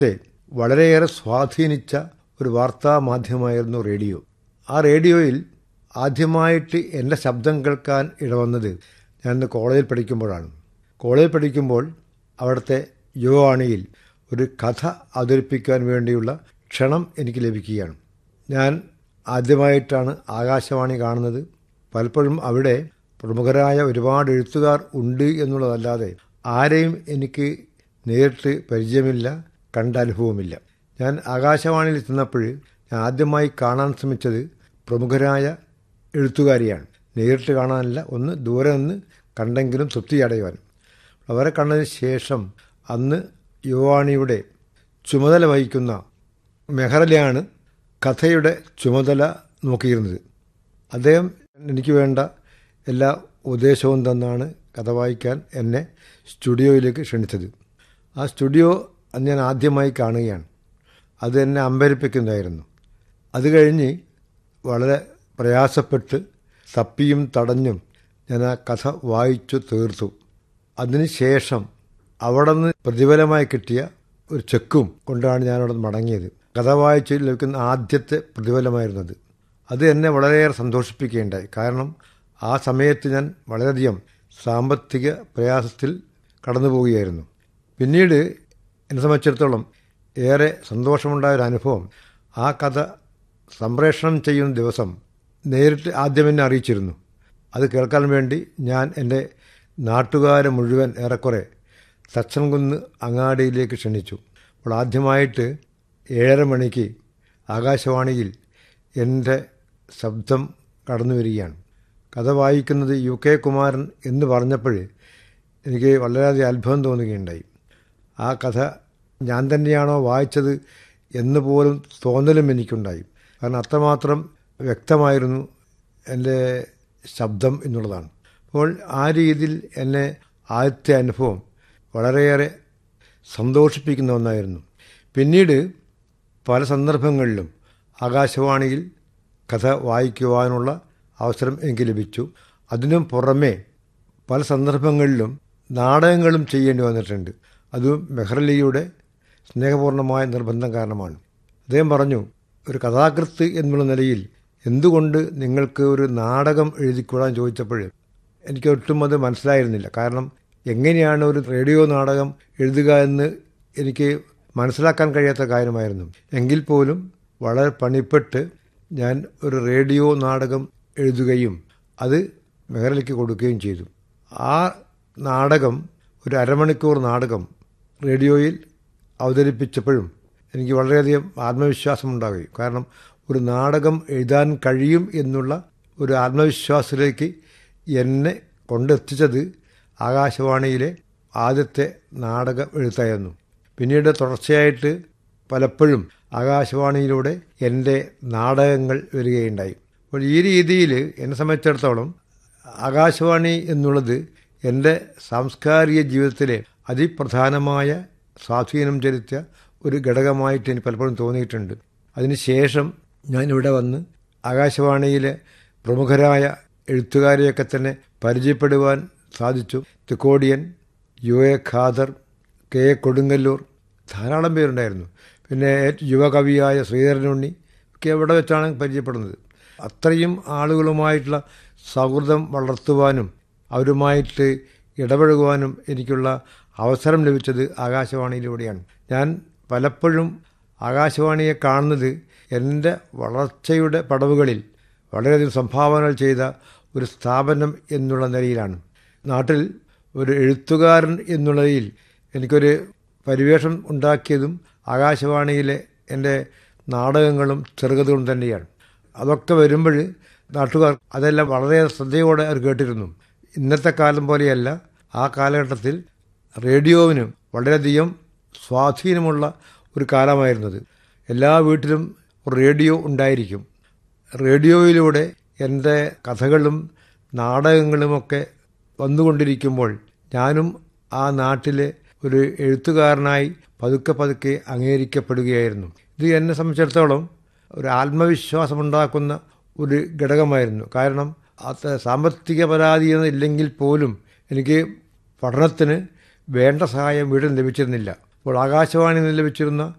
വളരെയേറെ സ്വാധീനിച്ച ഒരു വാർത്താ മാധ്യമമായിരുന്നു റേഡിയോ ആ റേഡിയോയിൽ ആദ്യമായിട്ട് എൻ്റെ ശബ്ദം കേൾക്കാൻ ഇടവന്നത് ഞാൻ ഇന്ന് കോളേജിൽ പഠിക്കുമ്പോഴാണ് കോളേജിൽ പഠിക്കുമ്പോൾ അവിടുത്തെ യുവാണിയിൽ ഒരു കഥ അവതരിപ്പിക്കാൻ വേണ്ടിയുള്ള ക്ഷണം എനിക്ക് ലഭിക്കുകയാണ് ഞാൻ ആദ്യമായിട്ടാണ് ആകാശവാണി കാണുന്നത് പലപ്പോഴും അവിടെ പ്രമുഖരായ ഒരുപാട് എഴുത്തുകാർ ഉണ്ട് എന്നുള്ളതല്ലാതെ ആരെയും എനിക്ക് നേരിട്ട് പരിചയമില്ല കണ്ട അനുഭവമില്ല ഞാൻ ആകാശവാണിയിൽ ചെന്നപ്പോൾ ഞാൻ ആദ്യമായി കാണാൻ ശ്രമിച്ചത് പ്രമുഖരായ എഴുത്തുകാരിയാണ് നേരിട്ട് കാണാനല്ല ഒന്ന് ദൂരെ നിന്ന് കണ്ടെങ്കിലും തൃപ്തി അടയുവാൻ അവരെ കണ്ടതിന് ശേഷം അന്ന് യുവാണിയുടെ ചുമതല വഹിക്കുന്ന മെഹറലാണ് കഥയുടെ ചുമതല നോക്കിയിരുന്നത് അദ്ദേഹം എനിക്ക് വേണ്ട എല്ലാ ഉപദേശവും തന്നാണ് കഥ വായിക്കാൻ എന്നെ സ്റ്റുഡിയോയിലേക്ക് ക്ഷണിച്ചത് ആ സ്റ്റുഡിയോ അന്ന് ഞാൻ ആദ്യമായി കാണുകയാണ് അത് എന്നെ അമ്പരിപ്പിക്കുന്നതായിരുന്നു അത് കഴിഞ്ഞ് വളരെ പ്രയാസപ്പെട്ട് തപ്പിയും തടഞ്ഞും ഞാൻ ആ കഥ വായിച്ചു തീർത്തു അതിനുശേഷം അവിടെ നിന്ന് പ്രതിഫലമായി കിട്ടിയ ഒരു ചെക്കും കൊണ്ടാണ് ഞാൻ അവിടെ മടങ്ങിയത് കഥ വായിച്ച് ലഭിക്കുന്ന ആദ്യത്തെ പ്രതിഫലമായിരുന്നത് അത് എന്നെ വളരെയേറെ സന്തോഷിപ്പിക്കുകയുണ്ടായി കാരണം ആ സമയത്ത് ഞാൻ വളരെയധികം സാമ്പത്തിക പ്രയാസത്തിൽ കടന്നു പോവുകയായിരുന്നു പിന്നീട് എന്നെ സംബന്ധിച്ചിടത്തോളം ഏറെ സന്തോഷമുണ്ടായ ഒരു അനുഭവം ആ കഥ സംപ്രേഷണം ചെയ്യുന്ന ദിവസം നേരിട്ട് ആദ്യം എന്നെ അറിയിച്ചിരുന്നു അത് കേൾക്കാൻ വേണ്ടി ഞാൻ എൻ്റെ നാട്ടുകാരെ മുഴുവൻ ഏറെക്കുറെ തച്ചൻകുന്ന് അങ്ങാടിയിലേക്ക് ക്ഷണിച്ചു അപ്പോൾ ആദ്യമായിട്ട് ഏഴര മണിക്ക് ആകാശവാണിയിൽ എൻ്റെ ശബ്ദം കടന്നു വരികയാണ് കഥ വായിക്കുന്നത് യു കെ കുമാരൻ എന്ന് പറഞ്ഞപ്പോൾ എനിക്ക് വളരെയധികം അത്ഭുതം തോന്നുകയുണ്ടായി ആ കഥ ഞാൻ തന്നെയാണോ വായിച്ചത് എന്ന് പോലും തോന്നലും എനിക്കുണ്ടായി കാരണം അത്രമാത്രം വ്യക്തമായിരുന്നു എൻ്റെ ശബ്ദം എന്നുള്ളതാണ് അപ്പോൾ ആ രീതിയിൽ എന്നെ ആദ്യത്തെ അനുഭവം വളരെയേറെ സന്തോഷിപ്പിക്കുന്ന ഒന്നായിരുന്നു പിന്നീട് പല സന്ദർഭങ്ങളിലും ആകാശവാണിയിൽ കഥ വായിക്കുവാനുള്ള അവസരം എനിക്ക് ലഭിച്ചു അതിനും പുറമേ പല സന്ദർഭങ്ങളിലും നാടകങ്ങളും ചെയ്യേണ്ടി വന്നിട്ടുണ്ട് അതും മെഹ്റലിയുടെ സ്നേഹപൂർണമായ നിർബന്ധം കാരണമാണ് അദ്ദേഹം പറഞ്ഞു ഒരു കഥാകൃത്ത് എന്നുള്ള നിലയിൽ എന്തുകൊണ്ട് നിങ്ങൾക്ക് ഒരു നാടകം എഴുതിക്കൂടാൻ ചോദിച്ചപ്പോൾ എനിക്ക് ഒട്ടും അത് മനസ്സിലായിരുന്നില്ല കാരണം എങ്ങനെയാണ് ഒരു റേഡിയോ നാടകം എഴുതുക എന്ന് എനിക്ക് മനസ്സിലാക്കാൻ കഴിയാത്ത കാര്യമായിരുന്നു എങ്കിൽ പോലും വളരെ പണിപ്പെട്ട് ഞാൻ ഒരു റേഡിയോ നാടകം എഴുതുകയും അത് മെഹറലിക്ക് കൊടുക്കുകയും ചെയ്തു ആ നാടകം ഒരു അരമണിക്കൂർ നാടകം റേഡിയോയിൽ അവതരിപ്പിച്ചപ്പോഴും എനിക്ക് വളരെയധികം ആത്മവിശ്വാസമുണ്ടാവുകയും കാരണം ഒരു നാടകം എഴുതാൻ കഴിയും എന്നുള്ള ഒരു ആത്മവിശ്വാസത്തിലേക്ക് എന്നെ കൊണ്ടെത്തിച്ചത് ആകാശവാണിയിലെ ആദ്യത്തെ നാടക എഴുത്തായിരുന്നു പിന്നീട് തുടർച്ചയായിട്ട് പലപ്പോഴും ആകാശവാണിയിലൂടെ എൻ്റെ നാടകങ്ങൾ വരികയുണ്ടായി അപ്പോൾ ഈ രീതിയിൽ എന്നെ സംബന്ധിച്ചിടത്തോളം ആകാശവാണി എന്നുള്ളത് എൻ്റെ സാംസ്കാരിക ജീവിതത്തിലെ അതിപ്രധാനമായ സ്വാധീനം ചെലുത്തിയ ഒരു ഘടകമായിട്ട് എനിക്ക് പലപ്പോഴും തോന്നിയിട്ടുണ്ട് അതിനുശേഷം ഞാൻ ഇവിടെ വന്ന് ആകാശവാണിയിലെ പ്രമുഖരായ എഴുത്തുകാരെയൊക്കെ തന്നെ പരിചയപ്പെടുവാൻ സാധിച്ചു Thikkodiyan U A Khader K A Kodungallur ധാരാളം പേരുണ്ടായിരുന്നു പിന്നെ യുവകവിയായ ശ്രീധരനുണ്ണി ഒക്കെ എവിടെ വെച്ചാണ് പരിചയപ്പെടുന്നത് അത്രയും ആളുകളുമായിട്ടുള്ള സൗഹൃദം വളർത്തുവാനും അവരുമായിട്ട് ഇടപഴകുവാനും എനിക്കുള്ള അവസരം ലഭിച്ചത് ആകാശവാണിയിലൂടെയാണ് ഞാൻ പലപ്പോഴും ആകാശവാണിയെ കാണുന്നത് എൻ്റെ വളർച്ചയുടെ പടവുകളിൽ വളരെയധികം സംഭാവനകൾ ചെയ്ത ഒരു സ്ഥാപനം എന്നുള്ള നിലയിലാണ് നാട്ടിൽ ഒരു എഴുത്തുകാരൻ എന്നുള്ളതിൽ എനിക്കൊരു പരിവേഷം ഉണ്ടാക്കിയതും ആകാശവാണിയിലെ എൻ്റെ നാടകങ്ങളും ചെറുകഥകളും തന്നെയാണ് അതൊക്കെ വരുമ്പോൾ നാട്ടുകാർ അതെല്ലാം വളരെ ശ്രദ്ധയോടെ അവർ കേട്ടിരുന്നു ഇന്നത്തെ കാലം പോലെയല്ല ആ കാലഘട്ടത്തിൽ റേഡിയോവിന് വളരെയധികം സ്വാധീനമുള്ള ഒരു കാലമായിരുന്നത് എല്ലാ വീട്ടിലും റേഡിയോ ഉണ്ടായിരിക്കും റേഡിയോയിലൂടെ എൻ്റെ കഥകളും നാടകങ്ങളുമൊക്കെ വന്നുകൊണ്ടിരിക്കുമ്പോൾ ഞാനും ആ നാട്ടിലെ ഒരു എഴുത്തുകാരനായി പതുക്കെ പതുക്കെ അംഗീകരിക്കപ്പെടുകയായിരുന്നു ഇത് എന്നെ സംബന്ധിച്ചിടത്തോളം ഒരു ആത്മവിശ്വാസമുണ്ടാക്കുന്ന ഒരു ഘടകമായിരുന്നു കാരണം അത് സാമ്പത്തിക പരാതി ഇല്ലെങ്കിൽ പോലും എനിക്ക് പഠനത്തിന് വേണ്ട സഹായം വീട്ടിൽ ലഭിച്ചിരുന്നില്ല അപ്പോൾ ആകാശവാണിയിൽ നിന്ന് ലഭിച്ചിരുന്ന